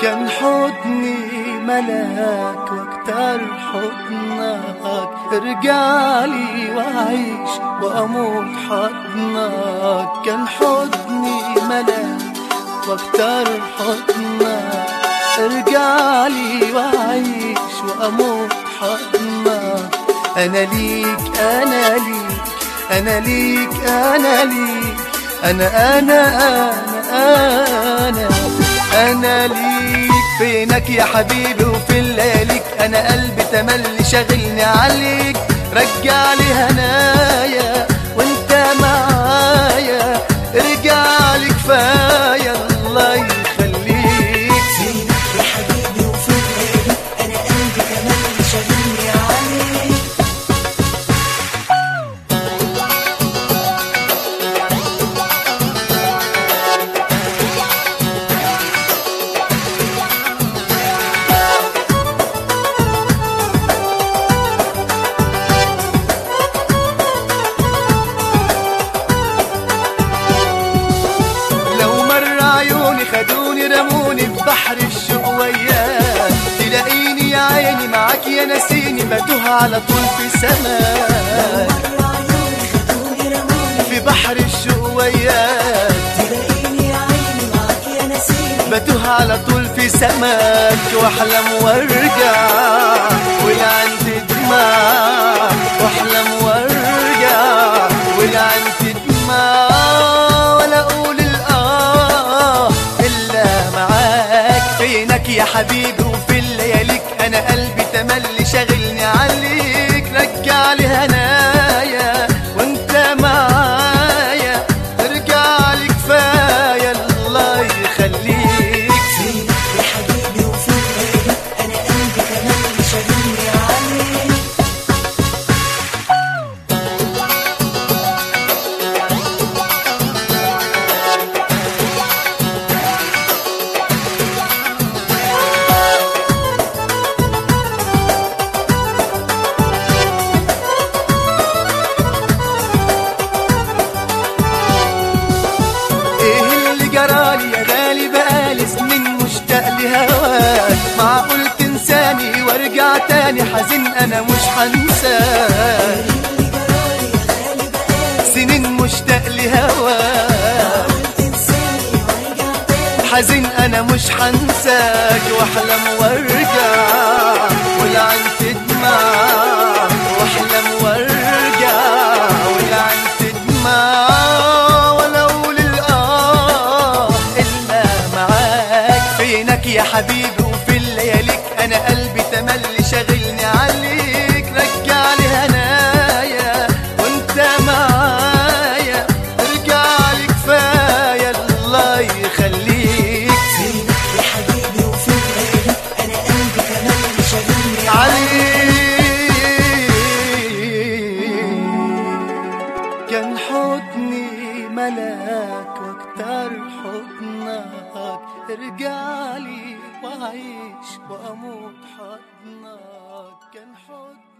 كان حضني ملاك واكتر حضنك ارجعلي واعيش واموت حضنك كان حضني ملاك واكتر حضنك ارجعلي واعيش واموت حضنك انا ليك انا ليك انا ليك انا ليك انا انا انا انا انا ليك فينك يا حبيبي وفي لياليك انا قلبي تملي شاغلني عليك رجع لي هنايا وانت معايا ارجع لي كفايه الله يخليك فينك يا حبيبي وفي الليل انا قلبي كمان شاغلني عليك لو مر عيوني خدوني رموني في بحر الشوق وياك تلاقيني يا عيني معاك يا نسيني بتوه على طول في سماك مر عيوني خدوني رموني في بحر الشوق وياك تلاقيني يا عيني معاك يا نسيني بتوه على طول في سماك واحلم وارجع والعن تدمع واحلم وارجع والعن تدمع ولا اقول الاه الا معاك فينك يا حبيبي وفي اللياليك انا قلبي تملي شاغلني عليك رجع لي هنايا وانت معايا ارجع لي كفايه الله يخليك فينك يا حبيبي وفي الليل انا قلبي كمان شاغلني عليك ايه اللي جرالي يا غالي بقالي سنين مشتاق لهواك معقول تنساني وارجع تاني حزين انا مش هنساك اللي جرالي يا غالي بقالي سنين مشتاق لهواك قلت تنساني وارجع تاني حزين انا مش هنساك واحلم وارجع والعن تدمع واحلم وارجع والعن تدمع ولا اقول الاه الا معاك فينك يا حبيبي وفي اللياليك انا قلبي تملي شاغلني عليك رجع لي هنايا وانت معايا ارجع لي كفايه الله يخليك فينك يا حبيبي وفي الليل انا قلبي كمان شاغلني عليك كان حضني ملاك واكتر حضنك ارجعلي واعيش واموت حضنك كان حضني